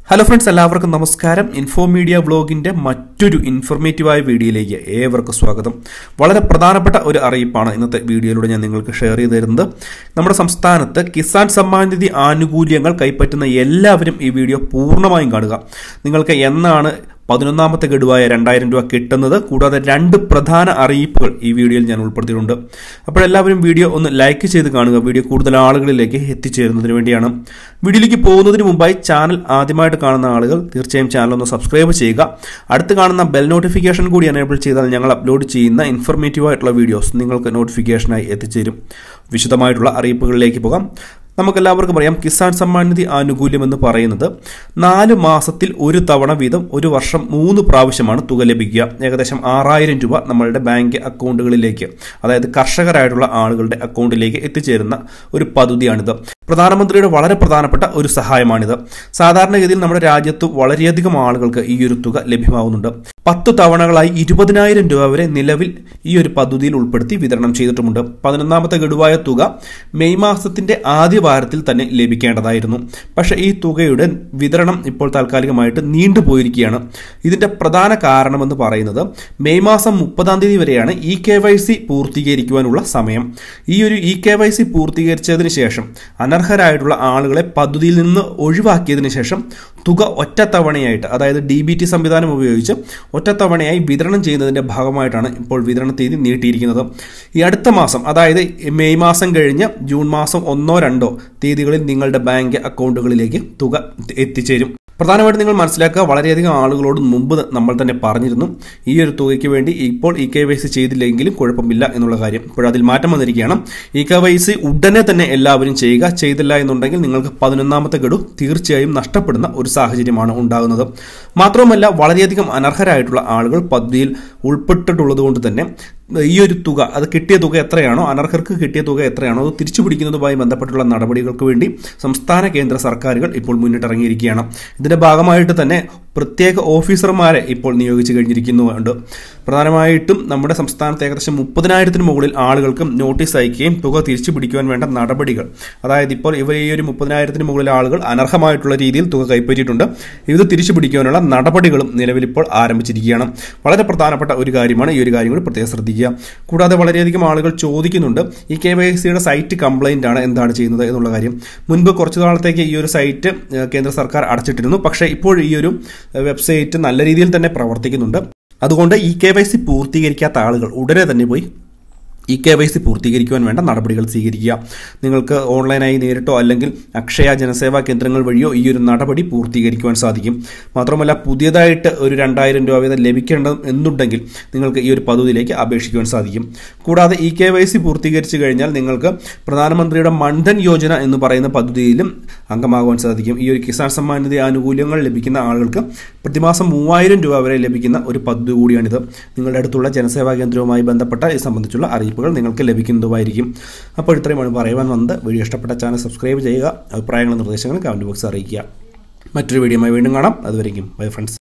hello friends എല്ലാവർക്കും നമസ്കാരം info media ബ്ലോഗിന്റെ മറ്റൊരു ഇൻഫോർമേറ്റീവായ വീഡിയോയിലേക്ക് ഏവർക്കും സ്വാഗതം വളരെ പ്രധാനപ്പെട്ട ഒരു അറിയിപ്പാണ് ഇന്നത്തെ വീഡിയോയിലൂടെ ഞാൻ നിങ്ങൾക്ക് ഷെയർ ചെയ്ത് തരുന്നത് നമ്മുടെ സംസ്ഥാനത്ത് കിസാൻ സമ്മാൻ നിധി ആനുകൂല്യങ്ങൾ കൈപ്പറ്റുന്ന എല്ലാവരും ഈ വീഡിയോ പൂർണ്ണമായും കാണുക നിങ്ങൾക്ക് എന്നാണ് പതിനൊന്നാമത്തെ ഗഡുവായ രണ്ടായിരം രൂപ കിട്ടുന്നത് കൂടാതെ രണ്ട് പ്രധാന അറിയിപ്പുകൾ ഈ വീഡിയോയിൽ ഞാൻ ഉൾപ്പെടുത്തിയിട്ടുണ്ട് അപ്പോൾ എല്ലാവരും വീഡിയോ ഒന്ന് ലൈക്ക് ചെയ്ത് കാണുക വീഡിയോ കൂടുതൽ ആളുകളിലേക്ക് എത്തിച്ചേരുന്നതിന് വേണ്ടിയാണ് വീഡിയോയിലേക്ക് പോകുന്നതിന് മുമ്പായി ചാനൽ ആദ്യമായിട്ട് കാണുന്ന ആളുകൾ തീർച്ചയായും ചാനൽ ഒന്ന് സബ്സ്ക്രൈബ് ചെയ്യുക അടുത്ത് കാണുന്ന ബെൽ നോട്ടിഫിക്കേഷൻ കൂടി എനേബിൾ ചെയ്താൽ ഞങ്ങൾ അപ്ലോഡ് ചെയ്യുന്ന ഇൻഫർമേറ്റീവ് ആയിട്ടുള്ള വീഡിയോസ് നിങ്ങൾക്ക് നോട്ടിഫിക്കേഷനായി എത്തിച്ചേരും വിശദമായിട്ടുള്ള അറിയിപ്പുകളിലേക്ക് പോകാം നമുക്കെല്ലാവർക്കും അറിയാം കിസാൻ സമ്മാൻ നിധി ആനുകൂല്യം എന്ന് പറയുന്നത് നാല് മാസത്തിൽ ഒരു തവണ വീതം ഒരു വർഷം മൂന്ന് പ്രാവശ്യമാണ് തുക ലഭിക്കുക ഏകദേശം ആറായിരം രൂപ നമ്മളുടെ ബാങ്ക് അക്കൗണ്ടുകളിലേക്ക് അതായത് കർഷകരായിട്ടുള്ള ആളുകളുടെ അക്കൗണ്ടിലേക്ക് എത്തിച്ചേരുന്ന ഒരു പദ്ധതിയാണിത് പ്രധാനമന്ത്രിയുടെ വളരെ പ്രധാനപ്പെട്ട ഒരു സഹായമാണിത് സാധാരണഗതിയിൽ നമ്മുടെ രാജ്യത്ത് വളരെയധികം ആളുകൾക്ക് ഈ ഒരു തുക ലഭ്യമാവുന്നുണ്ട് പത്ത് തവണകളായി ഇരുപതിനായിരം രൂപ വരെ നിലവിൽ ഈ ഒരു പദ്ധതിയിൽ ഉൾപ്പെടുത്തി വിതരണം ചെയ്തിട്ടുമുണ്ട് പതിനൊന്നാമത്തെ ഗഡുവായ തുക മെയ് മാസത്തിന്റെ ആദ്യ വാരത്തിൽ തന്നെ ലഭിക്കേണ്ടതായിരുന്നു പക്ഷേ ഈ തുകയുടെ വിതരണം ഇപ്പോൾ താൽക്കാലികമായിട്ട് നീണ്ടുപോയിരിക്കുകയാണ് ഇതിന്റെ പ്രധാന കാരണമെന്ന് പറയുന്നത് മെയ് മാസം മുപ്പതാം തീയതി വരെയാണ് ഇ കെ വൈ സി പൂർത്തീകരിക്കുവാനുള്ള സമയം ഈ ഒരു ഇ കെ വൈ സി പൂർത്തീകരിച്ചതിന് ശേഷം അനർഹരായിട്ടുള്ള ആളുകളെ പദ്ധതിയിൽ നിന്ന് ഒഴിവാക്കിയതിനു ശേഷം തുക ഒറ്റത്തവണയായിട്ട് അതായത് ഡി ബി ടി സംവിധാനം ഉപയോഗിച്ച് ഒറ്റത്തവണയായി വിതരണം ചെയ്യുന്നതിന്റെ ഭാഗമായിട്ടാണ് ഇപ്പോൾ വിതരണ തീയതി നീട്ടിയിരിക്കുന്നത് ഈ അടുത്ത മാസം അതായത് മെയ് മാസം കഴിഞ്ഞ് ജൂൺ മാസം ഒന്നോ രണ്ടോ തീയതികളിൽ നിങ്ങളുടെ ബാങ്ക് അക്കൗണ്ടുകളിലേക്ക് തുക എത്തിച്ചേരും പ്രധാനമായിട്ടും നിങ്ങൾ മനസ്സിലാക്കുക വളരെയധികം ആളുകളോട് മുമ്പ് നമ്മൾ തന്നെ പറഞ്ഞിരുന്നു ഈ ഒരു തുകയ്ക്ക് വേണ്ടി ഇപ്പോൾ ഇ കെ വൈ സി ചെയ്തില്ലെങ്കിലും കുഴപ്പമില്ല എന്നുള്ള കാര്യം ഇപ്പോൾ അതിൽ മാറ്റം വന്നിരിക്കുകയാണ് ഇ കെ വൈ സി ഉടനെ തന്നെ എല്ലാവരും ചെയ്യുക ചെയ്തില്ല എന്നുണ്ടെങ്കിൽ നിങ്ങൾക്ക് പതിനൊന്നാമത്തെ ഗഡു തീർച്ചയായും നഷ്ടപ്പെടുന്ന ഒരു സാഹചര്യമാണ് ഉണ്ടാകുന്നത് മാത്രവുമല്ല വളരെയധികം അനർഹരായിട്ടുള്ള ആളുകൾ പദ്ധതിയിൽ ഉൾപ്പെട്ടിട്ടുള്ളത് കൊണ്ട് തന്നെ ഈ ഒരു തുക അത് കിട്ടിയ തുക എത്രയാണോ അനർഹർക്ക് കിട്ടിയ തുക എത്രയാണോ അത് തിരിച്ചു പിടിക്കുന്നതുമായി ബന്ധപ്പെട്ടുള്ള നടപടികൾക്ക് വേണ്ടി സംസ്ഥാന കേന്ദ്ര സർക്കാരുകൾ ഇപ്പോൾ മുന്നിട്ടിറങ്ങിയിരിക്കുകയാണ് ഇതിന്റെ ഭാഗമായിട്ട് തന്നെ പ്രത്യേക ഓഫീസർമാരെ ഇപ്പോൾ നിയോഗിച്ചു കഴിഞ്ഞിരിക്കുന്നുണ്ട് പ്രധാനമായിട്ടും നമ്മുടെ സംസ്ഥാനത്ത് ഏകദേശം മുപ്പതിനായിരത്തിന് മുകളിൽ ആളുകൾക്ക് നോട്ടീസ് അയക്കുകയും തുക തിരിച്ചു പിടിക്കുവാൻ വേണ്ട നടപടികൾ അതായത് ഇപ്പോൾ ഇവർ ഈ ഒരു മുപ്പതിനായിരത്തിന് മുകളിൽ ആളുകൾ അനർഹമായിട്ടുള്ള രീതിയിൽ തുക കൈപ്പറ്റിയിട്ടുണ്ട് ഇത് തിരിച്ചു പിടിക്കുവാനുള്ള നടപടികളും നിലവിലിപ്പോൾ ആരംഭിച്ചിരിക്കുകയാണ് വളരെ പ്രധാനപ്പെട്ട ഒരു കാര്യമാണ് ഈ ഒരു കാര്യം കൂടി പ്രത്യേകം ശ്രദ്ധിക്കുക കൂടാതെ വളരെയധികം ആളുകൾ ചോദിക്കുന്നുണ്ട് ഈ കെ വൈ സിയുടെ സൈറ്റ് കംപ്ലൈന്റ് ആണ് എന്താണ് ചെയ്യുന്നത് എന്നുള്ള കാര്യം മുൻപ് കുറച്ചു നാളത്തേക്ക് ഈ ഒരു സൈറ്റ് കേന്ദ്ര സർക്കാർ അടച്ചിട്ടിരുന്നു പക്ഷേ ഇപ്പോൾ ഈ ഒരു വെബ്സൈറ്റ് നല്ല രീതിയിൽ തന്നെ പ്രവർത്തിക്കുന്നുണ്ട് അതുകൊണ്ട് ഈ കെ വൈ സി പൂർത്തീകരിക്കാത്ത ആളുകൾ ഉടനെ തന്നെ പോയി ഇ കെ വൈ സി പൂർത്തീകരിക്കുവാൻ വേണ്ട നടപടികൾ സ്വീകരിക്കുക നിങ്ങൾക്ക് ഓൺലൈനായി നേരിട്ടോ അല്ലെങ്കിൽ അക്ഷയ ജനസേവാ കേന്ദ്രങ്ങൾ വഴിയോ ഈ ഒരു നടപടി പൂർത്തീകരിക്കുവാൻ സാധിക്കും മാത്രമല്ല പുതിയതായിട്ട് ഒരു രണ്ടായിരം രൂപ വീതം ലഭിക്കേണ്ടത് എന്നുണ്ടെങ്കിൽ നിങ്ങൾക്ക് ഈ ഒരു പദ്ധതിയിലേക്ക് അപേക്ഷിക്കുവാൻ സാധിക്കും കൂടാതെ ഇ കെ വൈ സി പൂർത്തീകരിച്ചു കഴിഞ്ഞാൽ നിങ്ങൾക്ക് പ്രധാനമന്ത്രിയുടെ മണ്ഡൻ യോജന എന്ന് പറയുന്ന പദ്ധതിയിലും അംഗമാകുവാൻ സാധിക്കും ഈ ഒരു കിസാൻ സമ്മാൻ നിധി ആനുകൂല്യങ്ങൾ ലഭിക്കുന്ന ആളുകൾക്ക് പ്രതിമാസം മൂവായിരം രൂപ വരെ ലഭിക്കുന്ന ഒരു പദ്ധതി കൂടിയാണിത് നിങ്ങളുടെ അടുത്തുള്ള ജനസേവാ കേന്ദ്രവുമായി ബന്ധപ്പെട്ട ഇത് സംബന്ധിച്ചുള്ള അറിയിപ്പ് അറിയിപ്പുകൾ നിങ്ങൾക്ക് ലഭിക്കുന്നതുമായിരിക്കും അപ്പോൾ ഇത്രയുമാണ് പറയുവാൻ വന്നത് വീഡിയോ ഇഷ്ടപ്പെട്ട ചാനൽ സബ്സ്ക്രൈബ് ചെയ്യുക അഭിപ്രായങ്ങളും നിർദ്ദേശങ്ങളും കമൻറ്റ് ബോക്സ് അറിയിക്കുക മറ്റൊരു വീഡിയോയുമായി വീണ്ടും കാണാം അതുവരെയും ബൈ ഫ്രണ്ട്സ്